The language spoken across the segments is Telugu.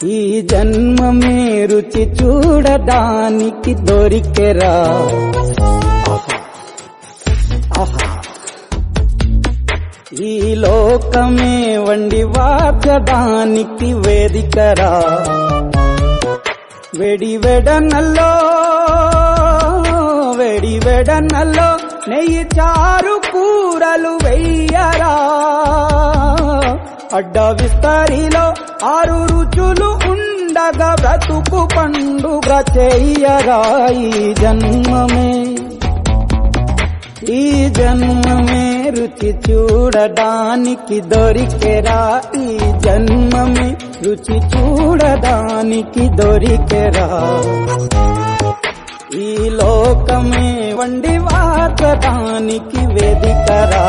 ఈ జన్మమే రుచి చూడడానికి దొరికెరా ఆహా. ఈ లోకమే వండి వాచడానికి వేదికరా వెడి వెడనల్లో వెడి వెడనల్లో నెయ్యి చారు కూరలు వెయ్యరా అడ్డ విస్తరిలో ఆరు రుచులు ఉండగా బ్రతుకు పండుగ చెయ్యరా ఈ జన్మమే ఈ జన్మమే రుచి చూడడానికి దొరికెరా ఈ జన్మమే రుచి చూడడానికి దొరికెరా ఈ లోకమే వండి వాచడానికి వేదికరా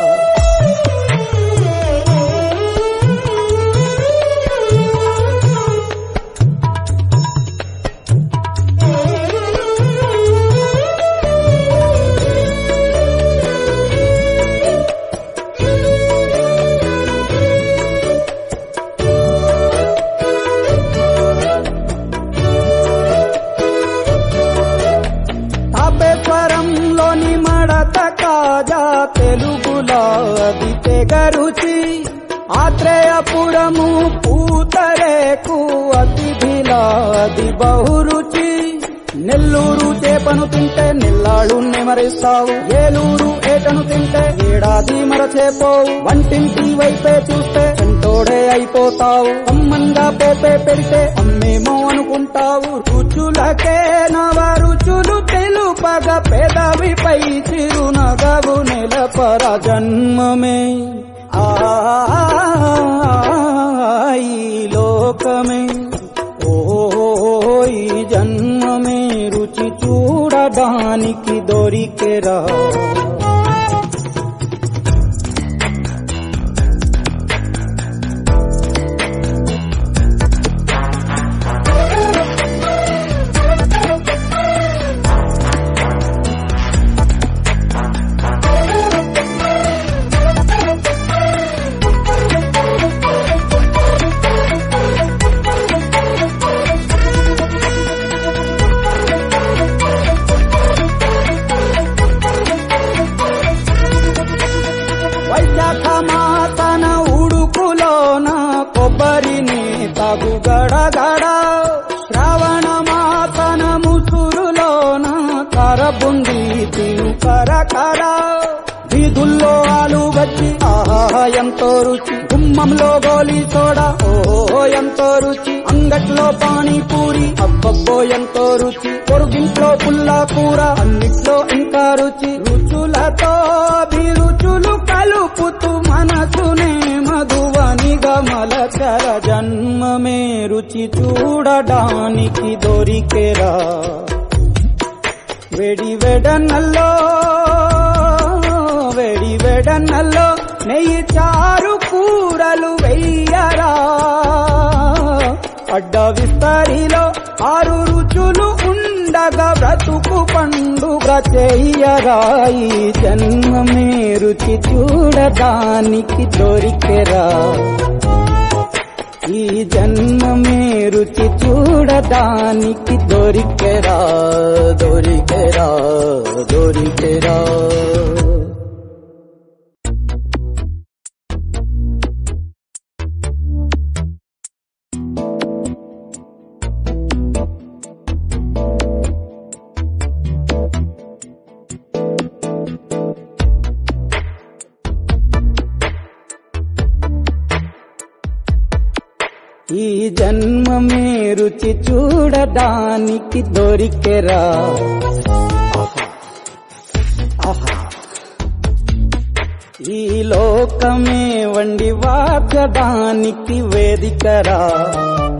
తాపేశ్వరంలోని మడత కాజా తెలుగులో అది తెగరుచి ఆత్రేయపురము పూతరేకు అతిథిలా అది బహురుచి నెల్లూరు చేపను తింటే నెల్లాళ్ళు నెమరిస్తావు ఏలూరు ఏటను తింటే ఏడాది మరచేపోవు వంటింటి వైపే చూస్తే చెంటోడే అయిపోతావు అమ్మంగా పోపే పెడితే అమ్మేమో అనుకుంటావు రుచులకే నవ రుచులు తెలుపగ పెదవిపై చిరునగవు నెలపర జన్మమే ఆ ఈ లోకమే ఓ ఈ జన్మమే రుచి చూడడానికి దొరికెరా వైశాఖ మాతన ఉడుకులోన కొబ్బరిని తగు గడగడ శ్రావణ మాతన ముసురులోన కరబుంది తిను కరకర వీధుల్లో ఆలు వచ్చి ఆహా ఎంతో రుచి గుమ్మంలో గోలి సోడా ఓ ఎంతో రుచి అంగట్లో పానీపూరి అబ్బబ్బో ఎంతో రుచి పొరుగింట్లో పుల్ల కూర అన్నిట్లో ఇంకా రుచి రుచులతో అభిరుచులు కలుపుతూ మనసునే మధువని గమలచర జన్మమే రుచి చూడడానికి దొరికెరా వెడి వెడనల్లో వెడి వెడనల్లో నెయ్యి చారు కూరలు వెయ్యరా అడ్డ విస్తరిలో ఆరు రుచులు ఉండగా బ్రతుకు పండుగ చెయ్యరా ఈ జన్మమే రుచి చూడడానికి దొరికెరా ఈ జన్మమే రుచి చూడడానికి దొరికెరా దొరికెరా దొరికెరా ఈ జన్మమే రుచి చూడడానికి దొరికెరా ఆహా. ఈ లోకమే వండి వాచడానికి వేదికరా